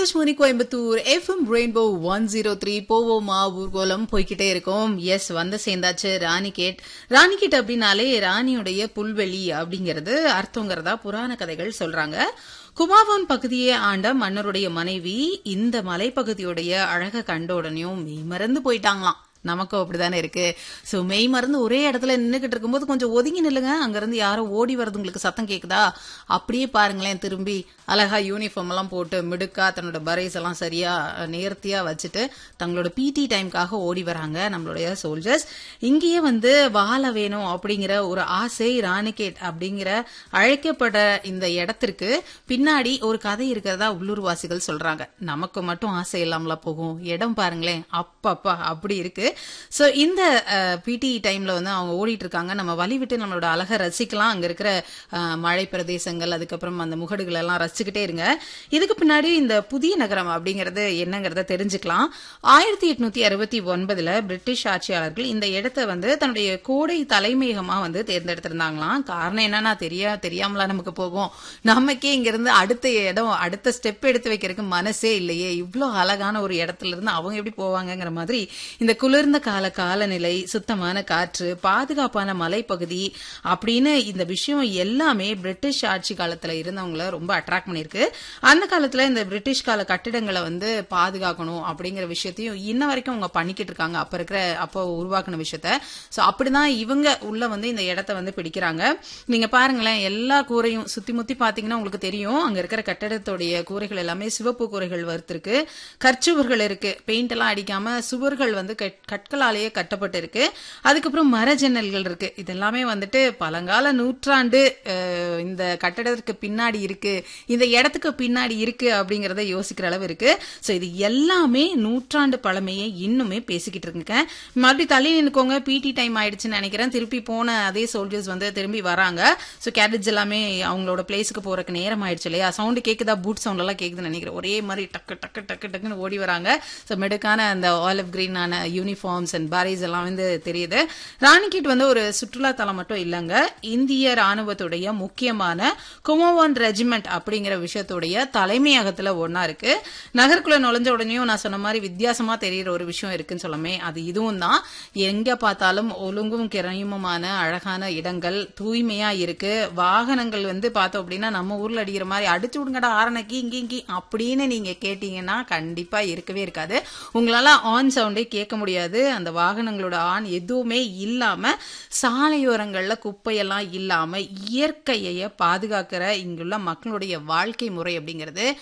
Akashvani Coimbatore FM rainbow one zero three போவோமா ஊர்கோலம் போய்கிட்டே இருக்கோம் எஸ் வந்து சேர்ந்தாச்சு ராணிகேட் ராணிகேட் அப்படின்னாலே ராணியுடைய புல்வெளி அப்படிங்கிறது அர்த்தங்கிறதா புராண கதைகள் சொல்றாங்க குமாவான் பகுதியை ஆண்ட மன்னருடைய மனைவி இந்த மலைப்பகுதியுடைய அழக கண்ட உடனேயும் மெய்மறந்து போயிட்டாங்களாம் நமக்கும் அப்படிதானே இருக்கு சோ மெய் மறந்து ஒரே இடத்துல நின்னுகிட்டு இருக்கும்போது கொஞ்சம் ஒதுங்கி நில்லுங்க அங்க இருந்து யாரோ ஓடி வர்றது உங்களுக்கு சத்தம் கேக்குதா அப்படியே பாருங்களேன் திரும்பி அழகா யூனிஃபார்ம் எல்லாம் போட்டு மிடுக்கா தன்னோட பரேஸ் எல்லாம் சரியா நேர்த்தியா வச்சுட்டு தங்களோட பிடி டைம்காக ஓடி வராங்க நம்மளுடைய சோல்ஜர்ஸ் இங்கேயே வந்து வாழ வேணும் அப்படிங்கிற ஒரு ஆசை ராணிகேட் அப்படிங்கிற அழைக்கப்பட்ட இந்த இடத்திற்கு பின்னாடி ஒரு கதை இருக்கிறதா உள்ளூர்வாசிகள் சொல்றாங்க நமக்கு மட்டும் ஆசை இல்லாமல போகும் இடம் பாருங்களேன் அப்பப்பா அப்படி இருக்கு சோ இந்த பிடி டைம்ல வந்து அவங்க ஓடிட்டு இருக்காங்க நம்ம வழி விட்டு நம்மளோட அழகை ரசிக்கலாம் அங்க இருக்கிற அஹ், மழை பிரதேசங்கள் அதுக்கப்புறம் அந்த முகடுகள் எல்லாம் ரசிச்சுக்கிட்டே இருங்க இதுக்கு பின்னாடி இந்த புதிய நகரம் அப்படிங்கறது என்னங்கறத தெரிஞ்சுக்கலாம் ஆயிரத்தி எட்நூத்தி அறுபத்தி ஒன்பதுல பிரிட்டிஷ் ஆட்சியாளர்கள் இந்த இடத்தை வந்து தன்னுடைய கோடை தலைமையகமா வந்து தேர்ந்தெடுத்திருந்தாங்களாம் காரணம் என்னன்னா தெரிய தெரியாமலா நமக்கு போகும் நமக்கே இங்க இருந்து அடுத்த இடம் அடுத்த ஸ்டெப் எடுத்து வைக்கிறதுக்கு மனசே இல்லையே இவ்ளோ அழகான ஒரு இடத்துல இருந்து அவங்க எப்படி போவாங்கங்கிற மாதிரி இந்த குளிர்ந்த கால காலநிலை சுத்தமான காற்று பாதுகாப்பான மலைப்பகுதி அப்படின்னு இந்த விஷயம் எல்லாமே பிரிட்டிஷ் ஆட்சி காலத்துல இருந்தவங்கள ரொம்ப அட்ராக்ட் பண்ணிருக்கு அந்த காலத்துல இந்த பிரிட்டிஷ் கால கட்டிடங்களை வந்து பாதுகாக்கணும் அப்படிங்கிற விஷயத்தையும் இன்ன வரைக்கும் அவங்க பண்ணிக்கிட்டு இருக்காங்க அப்ப இருக்கிற அப்போ உருவாக்குன விஷயத்த சோ அப்படிதான் இவங்க உள்ள வந்து இந்த இடத்த வந்து பிடிக்கிறாங்க நீங்க பாருங்களேன் எல்லா கூரையும் சுத்தி முத்தி பாத்தீங்கன்னா உங்களுக்கு தெரியும் அங்க இருக்கிற கட்டடத்துடைய கூரைகள் எல்லாமே சிவப்பு கூரைகள் வறுத்திருக்கு கற்சுவர்கள் இருக்கு பெயிண்ட் எல்லாம் அடிக்காம சுவர்கள் வந்து கட்- கற்களாலேயே கட்டப்பட்டு இருக்கு அதுக்கப்புறம் மர ஜன்னல்கள் இருக்கு இதெல்லாமே வந்துட்டு பழங்கால நூற்றாண்டு அஹ், இந்த கட்டடத்துக்கு பின்னாடி இருக்கு இந்த இடத்துக்கு பின்னாடி இருக்கு அப்படிங்கறத யோசிக்கிற அளவு இருக்கு சோ இது எல்லாமே நூற்றாண்டு பழமையை இன்னுமே பேசிக்கிட்டு இருக்குங்க மறுபடியும் தள்ளி நின்னுக்கோங்க பிடி டைம் ஆயிடுச்சுன்னு நினைக்கிறேன் திருப்பி போன அதே சோல்ஜர்ஸ் வந்து திரும்பி வராங்க சோ கேரேஜ் எல்லாமே அவங்களோட பிளேஸுக்கு போறதுக்கு நேரம் ஆயிடுச்சு இல்லையா சவுண்ட் கேக்குதா பூட் சவுண்ட் எல்லாம் கேக்குதுன்னு நினைக்கிறேன் ஒரே மாதிரி டக்கு டக்கு டக்கு டக்குன்னு ஓடி வராங்க சோ மெடுக்கான அந்த ஆலிவ் கிரீனான யூனிஃபார்ம்ஸ் அண்ட் பாரிஸ் எல்லாம் வந்து தெரியுது ராணிகேட் வந்து ஒரு சுற்றுலா தலம் மட்டும் இல்லைங்க இந்திய ராணுவத்துடைய முக்கியமான குமோவான் ரெஜிமெண்ட் அப்படிங்கிற விஷயத்துடைய தலைமையகத்துல ஒன்னா இருக்கு நகருக்குள்ள நுழைஞ்ச உடனேயும் நான் சொன்ன மாதிரி வித்தியாசமா தெரியுற ஒரு விஷயம் இருக்குன்னு சொல்லமே அது இதுவும் தான் எங்க பார்த்தாலும் ஒழுங்கும் கிரயமுமான அழகான இடங்கள் தூய்மையா இருக்கு வாகனங்கள் வந்து பார்த்தோம் அப்படின்னா நம்ம ஊர்ல அடிக்கிற மாதிரி அடிச்சு விடுங்கடா ஆரணைக்கு இங்கி இங்கி அப்படின்னு நீங்க கேட்டீங்கன்னா கண்டிப்பா இருக்கவே இருக்காது உங்களால ஆன் சவுண்டே கேட்க முடியாது அந்த வாகனங்களோட ஆன் எதுவுமே இல்லாம சாலையோரங்கள்ல குப்பையெல்லாம் இல்லாம இயற்கையை பாதுகாக்கிற இங்குள்ள மக்களுடைய வாழ்க்கை முறை அப்படிங்கிறது